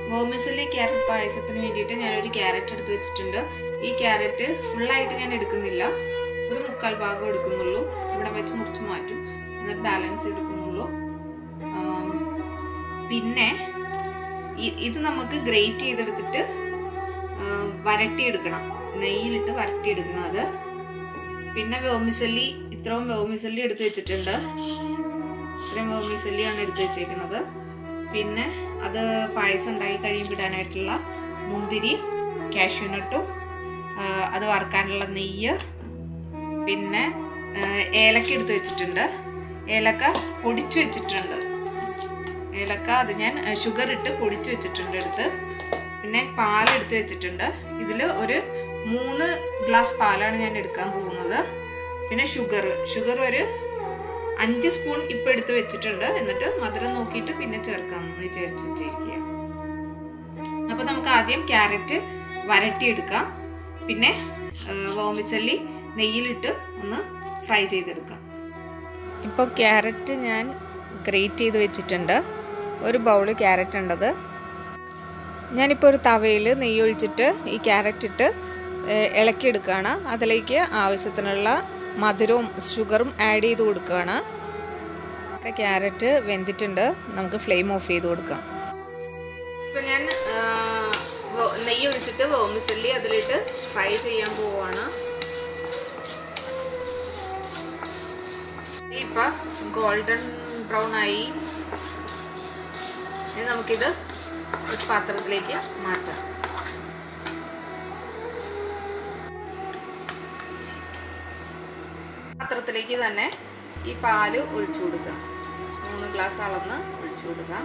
ഹോമിസിലി carrot പായസത്തിന് വേണ്ടിയിട്ട് ഞാനൊരു carrot എടുത്ത് വെച്ചിട്ടുണ്ട് ഈ ക്യാരറ്റ് ഫുള്ളായിട്ട് ഞാൻ എടുക്കുന്നില്ല ഒരു മുക്കാൽ ഭാഗം എടുക്കുന്നുള്ളൂ ഇവിടെ വെച്ച് മുറിച്ച് മാറ്റും എന്നിട്ട് ബാലൻസ് എടുക്കുന്നുള്ളൂ ആം, പിന്നെ ഇ- ഇത് നമുക്ക് ഗ്രേറ്റ് ചെയ്തെടുത്തിട്ട് ആ, വരട്ടിയെടുക്കണം നെയ്യിലിട്ട് വരട്ടിയെടുക്കണം അത് പിന്നെ വേമിസല്ലി ഇത്രയും വേമിസല്ലി എടുത്ത് വെച്ചിട്ടുണ്ട് ഇത്രയും വേമിസല്ലിയാണ് എടുത്ത് വെച്ചേക്കുന്നത് പിന്നെ അത് പായസം ഉണ്ടാക്കി കഴിയുമ്പോൾ ഇടാനായിട്ടുള്ള മുന്തിരി കാഷ്യൂനട്ടും അത് വറുക്കാനുള്ള നെയ്യ് പിന്നെ ആ, ഏലക്ക എടുത്ത് വെച്ചിട്ടുണ്ട് ഏലക്ക പൊടിച്ചു വെച്ചിട്ടുണ്ട് ഏലക്ക അത് ഞാൻ ഷുഗർ ഇട്ട് പൊടിച്ചു വെച്ചിട്ടുണ്ട് എടുത്ത് പിന്നെ പാൽ എടുത്ത് വെച്ചിട്ടുണ്ട് ഇതിൽ ഒരു മൂന്ന് ഗ്ലാസ് പാലാണ് ഞാൻ എടുക്കാൻ പോകുന്നത് പിന്നെ ഷുഗർ ഷുഗർ ഒരു അഞ്ച് സ്പൂൺ ഇപ്പം എടുത്ത് വെച്ചിട്ടുണ്ട് എന്നിട്ട് മധുരം നോക്കിയിട്ട് പിന്നെ ചേർക്കാമെന്ന് വിചാരിച്ച് വെച്ചിരിക്കുക അപ്പോൾ നമുക്ക് ആദ്യം ക്യാരറ്റ് വരട്ടിയെടുക്കാം പിന്നെ വോമിച്ചല്ലി നെയ്യിലിട്ട് ഒന്ന് ഫ്രൈ ചെയ്തെടുക്കാം ഇപ്പോൾ ക്യാരറ്റ് ഞാൻ ഗ്രേറ്റ് ചെയ്ത് വെച്ചിട്ടുണ്ട് ഒരു ബൗള് ക്യാരറ്റ് ഉണ്ടത് ഞാനിപ്പോൾ ഒരു തവയിൽ നെയ്യ് ഒഴിച്ചിട്ട് ഈ ക്യാരറ്റ് ഇട്ട് ഏഹ്, ഇളക്കിയെടുക്കുകയാണ് അതിലേക്ക് ആവശ്യത്തിനുള്ള മധുരവും ഷുഗറും ആഡ് ചെയ്ത് കൊടുക്കുകയാണ് ഇവിടെ ക്യാരറ്റ് വെന്തിട്ടുണ്ട് നമുക്ക് ഫ്ലെയിം ഓഫ് ചെയ്ത് കൊടുക്കാം ഇപ്പം ഞാൻ നെയ്യ് ഒഴിച്ചിട്ട് വേമിസല്ലി അതിലിട്ട് ഫ്രൈ ചെയ്യാൻ പോവുകയാണ് ഇപ്പം ഗോൾഡൻ ബ്രൗൺ ആയി ഇനി നമുക്കിത് ഒരു പാത്രത്തിലേക്ക് മാറ്റാം പാത്രത്തിലേക്ക് തന്നെ ഈ പാല് ഒഴിച്ചു കൊടുക്കുക മൂന്ന് ഗ്ലാസ് അളന്ന് ഒഴിച്ചു കൊടുക്കാം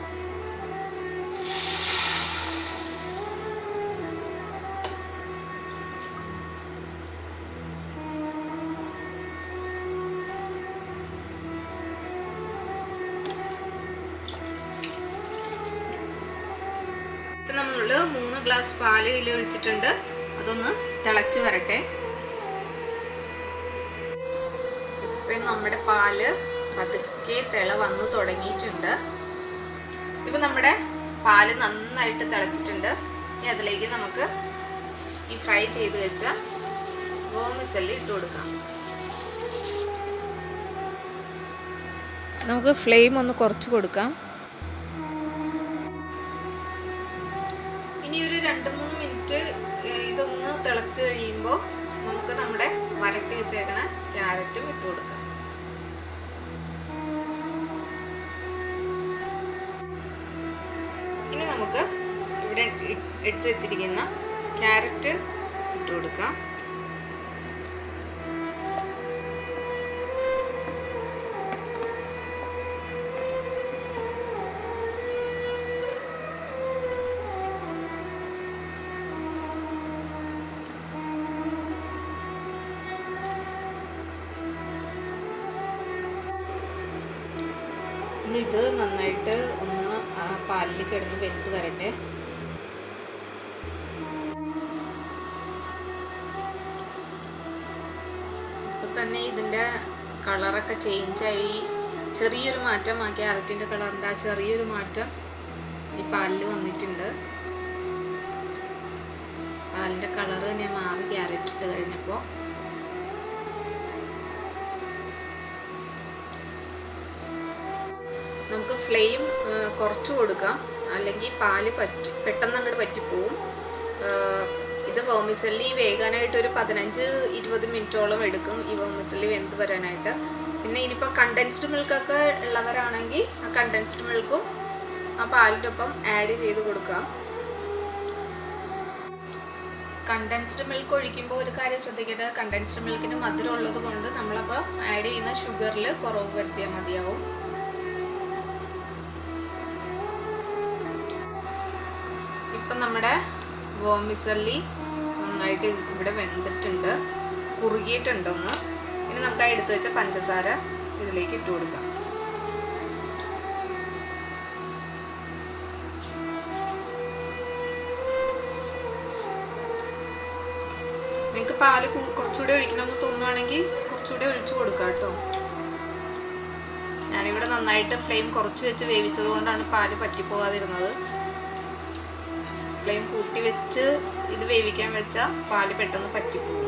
ഇപ്പം നമ്മൾ മൂന്ന് ഗ്ലാസ് പാല് ഇതിൽ ഒഴിച്ചിട്ടുണ്ട് അതൊന്ന് തിളച്ച് വരട്ടെ ഇപ്പം നമ്മുടെ പാല് പതുക്കെ തിള വന്ന് തുടങ്ങിയിട്ടുണ്ട് ഇപ്പം നമ്മുടെ പാല് നന്നായിട്ട് തിളച്ചിട്ടുണ്ട് ഇനി അതിലേക്ക് നമുക്ക് ഈ ഫ്രൈ ചെയ്ത് വെച്ച വേമിസല്ലി ഇട്ട് കൊടുക്കാം നമുക്ക് ഫ്ലെയിം ഒന്ന് കുറച്ച് കൊടുക്കാം ഇനി ഒരു രണ്ട് മൂന്ന് മിനിറ്റ് ഏഹ്, ഇതൊന്ന് തിളച്ച് കഴിയുമ്പോൾ നമുക്ക് നമ്മുടെ വരട്ടി വെച്ചേക്കണ ക്യാരറ്റും ഇട്ട് കൊടുക്കാം ഇനി നമുക്ക് ഇവിടെ ഇ- എടുത്ത് വെച്ചിരിക്കുന്ന ക്യാരറ്റ് ഇട്ട് കൊടുക്കാം ഇനി ഇത് നന്നായിട്ട് ഒന്ന് ആ പാലിൽ കിടന്ന് വെന്ത് വരട്ടെ ഇപ്പൊ തന്നെ ഇതിൻ്റെ കളറൊക്കെ ചേഞ്ചായി ചെറിയൊരു മാറ്റം ആ ക്യാരറ്റിൻ്റെ കളറിൻ്റെ ആ ചെറിയൊരു മാറ്റം ഈ പാലിൽ വന്നിട്ടുണ്ട് പാലിൻ്റെ കളർ തന്നെ മാറി ക്യാരറ്റ് ഇട്ട് കഴിഞ്ഞപ്പോൾ നമുക്ക് ഫ്ലെയിം കുറച്ച് കൊടുക്കാം അല്ലെങ്കിൽ പാല് പറ്റി പെട്ടെന്ന് അങ്ങോട്ട് പറ്റിപ്പോവും ഏഹ് ഇത് വേമിസല്ലി വേകാനായിട്ട് ഒരു പതിനഞ്ച് ഇരുപത് മിനിറ്റോളം എടുക്കും ഈ വേമിസല്ലി വെന്ത് വരാനായിട്ട് പിന്നെ ഇനിയിപ്പോൾ കണ്ടൻസ്ഡ് മിൽക്കൊക്കെ ഉള്ളവരാണെങ്കിൽ ആ കണ്ടൻസ്ഡ് മിൽക്കും ആ പാലിൻ്റെ ഒപ്പം ആഡ് ചെയ്ത് കൊടുക്കാം കണ്ടൻസ്ഡ് മിൽക്ക് ഒഴിക്കുമ്പോൾ ഒരു കാര്യം ശ്രദ്ധിക്കേണ്ടത് കണ്ടൻസ്ഡ് മിൽക്കിന് മധുരം ഉള്ളത് കൊണ്ട് നമ്മളപ്പോൾ ആഡ് ചെയ്യുന്ന ഷുഗറിൽ കുറവ് വരുത്തിയാൽ മതിയാവും ഇപ്പം നമ്മുടെ വോമിസല്ലി നന്നായിട്ട് ഇവിടെ വെന്തിട്ടുണ്ട് കുറുകിയിട്ടുണ്ടോന്ന് ഇനി നമുക്ക് ആ എടുത്തു വെച്ച പഞ്ചസാര ഇതിലേക്ക് ഇട്ട് കൊടുക്കാം നിങ്ങൾക്ക് പാല് കൂ- കുറച്ചുകൂടി ഒഴിക്കണമെന്ന് തോന്നുവാണെങ്കിൽ കുറച്ചുകൂടി ഒഴിച്ചു കൊടുക്കാം കേട്ടോ ഞാനിവിടെ നന്നായിട്ട് ഫ്ലെയിം കുറച്ച് വെച്ച് വേവിച്ചത് കൊണ്ടാണ് പാല് പറ്റിപ്പോകാതിരുന്നത് ഫ്ലെയിം കൂട്ടി വെച്ച് ഇത് വേവിക്കാൻ വെച്ചാൽ പാല് പെട്ടെന്ന് പറ്റിപ്പോകും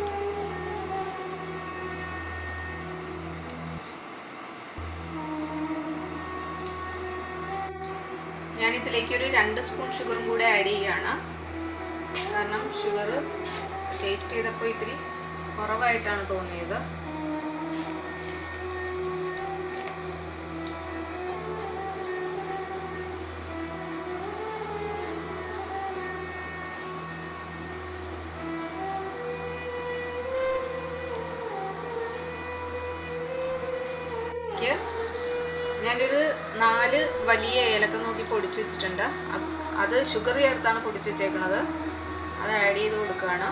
ഞാൻ ഇതിലേക്ക് ഒരു രണ്ട് സ്പൂൺ ഷുഗറും കൂടെ ആഡ് ചെയ്യുകയാണ് കാരണം ഷുഗർ ടേസ്റ്റ് ചെയ്തപ്പോൾ ഇത്തിരി കുറവായിട്ടാണ് തോന്നിയത് ഞാനൊരു നാല് വലിയ ഏലക്ക നോക്കി പൊടിച്ചു വെച്ചിട്ടുണ്ട് അത് ഷുഗർ ചേർത്താണ് പൊടിച്ചു വെച്ചേക്കണത് അത് ആഡ് ചെയ്ത് കൊടുക്കുകയാണ്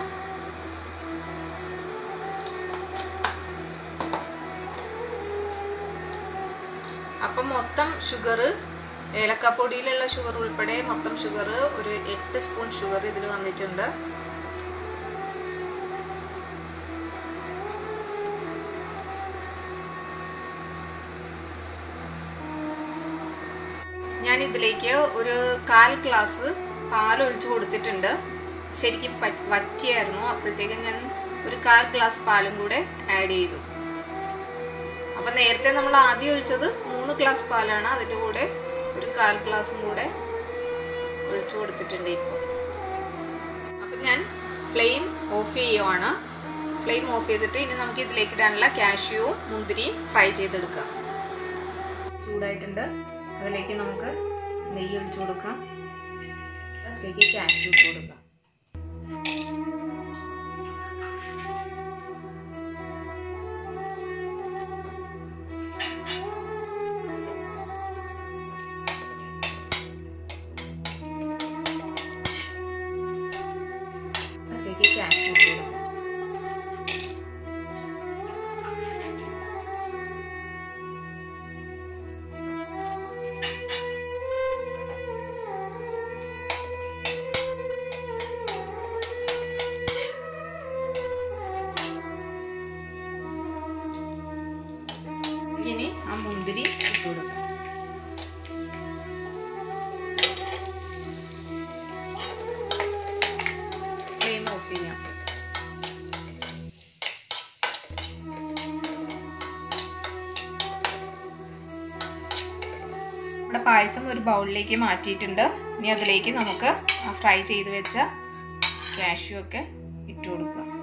അപ്പം മൊത്തം ഷുഗർ ഏലക്കപ്പൊടിയിലുള്ള ഷുഗർ ഉൾപ്പെടെ മൊത്തം ഷുഗർ ഒരു എട്ട് സ്പൂൺ ഷുഗർ ഇതിൽ വന്നിട്ടുണ്ട് ഞാൻ ഇതിലേക്ക് ഒരു കാൽ ഗ്ലാസ് പാൽ ഒഴിച്ചു കൊടുത്തിട്ടുണ്ട് ശരിക്കും വറ്റിയായിരുന്നു അപ്പോഴത്തേക്കും ഞാൻ ഒരു കാൽ ഗ്ലാസ് പാലും കൂടെ ആഡ് ചെയ്തു അപ്പം നേരത്തെ നമ്മൾ ആദ്യം ഒഴിച്ചത് മൂന്ന് ഗ്ലാസ് പാലാണ് അതിൻ്റെ കൂടെ ഒരു കാൽ ഗ്ലാസും കൂടെ ഒഴിച്ചു കൊടുത്തിട്ടുണ്ട് ഇപ്പോൾ അപ്പം ഞാൻ ഫ്ലെയിം ഓഫ് ചെയ്യുവാണ് ഫ്ലെയിം ഓഫ് ചെയ്തിട്ട് ഇനി നമുക്ക് ഇതിലേക്ക് ഇടാനുള്ള കാഷ്യൂവും മുന്തിരിയും ഫ്രൈ ചെയ്തെടുക്കാം ചൂടായിട്ടുണ്ട് അതിലേക്ക് നമുക്ക് നെയ്യ് ഒഴിച്ചു കൊടുക്കാം അതിലേക്ക് കാഷ്യൂ ഇട്ട് കൊടുക്കാം അതിലേക്ക് കാഷ്യൂ ഇട്ട് കൊടുക്കാം ഇനി ആ മുന്തിരി ഇട്ട് കൊടുക്കാം ഫ്ലെയിം ഓഫ് ചെയ്യാം നമ്മുടെ പായസം ഒരു ബൗളിലേക്ക് മാറ്റിയിട്ടുണ്ട് ഇനി അതിലേക്ക് നമുക്ക് ആ ഫ്രൈ ചെയ്ത് വെച്ച കാഷ്യൂ ഒക്കെ ഇട്ട് കൊടുക്കാം